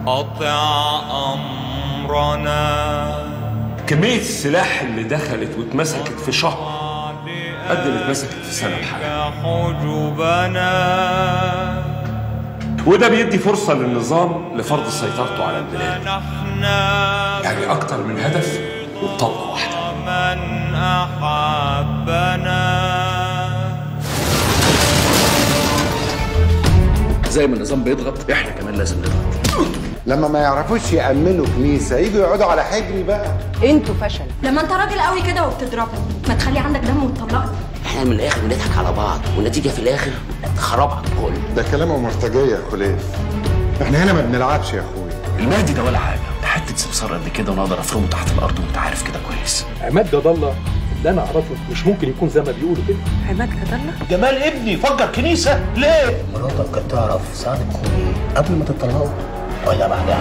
أطع أمرنا كمية السلاح اللي دخلت واتمسكت في شهر قد اللي اتمسكت في سنة بحالها حجبنا وده بيدي فرصة للنظام لفرض سيطرته على البلاد نحن يعني أكتر من هدف وبطلقة واحدة من أحبنا زي ما النظام بيضغط احنا كمان لازم نضغط لما ما يعرفوش يأمنوا كنيسة يجوا يقعدوا على حجري بقى انتوا فشل لما انت راجل قوي كده وبتضربني ما تخلي عندك دم وتطلقني احنا من الاخر بنضحك على بعض والنتيجه في الاخر خراب على الكل ده كلامه مرتجية يا خليل احنا هنا ما بنلعبش يا اخويا المهدي ده ولا حاجه ده حته سمسار قد كده وانا اقدر افرمه تحت الارض وانت عارف كده كويس عماد جد الله اللي انا اعرفه مش ممكن يكون زي ما بيقولوا كده عماد جد الله جمال ابني فجر كنيسه ليه مراتك كانت تعرف صادق خوي قبل ما تطلقوا ولا بعدها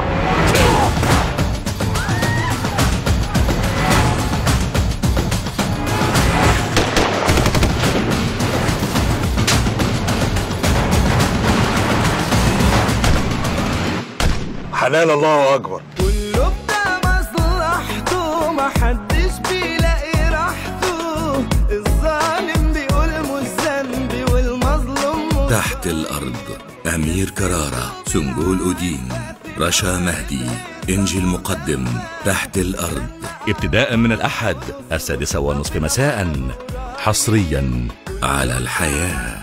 حلال الله أكبر كله بتاع مصلحته محدش بيلاقي راحته الظالم بيقول مش ذنبي والمظلوم مش تحت الأرض أمير كرارة سنجول أودين رشا مهدي إنجي المقدم تحت الأرض ابتداء من الأحد السادسة والنصف مساء حصريا على الحياه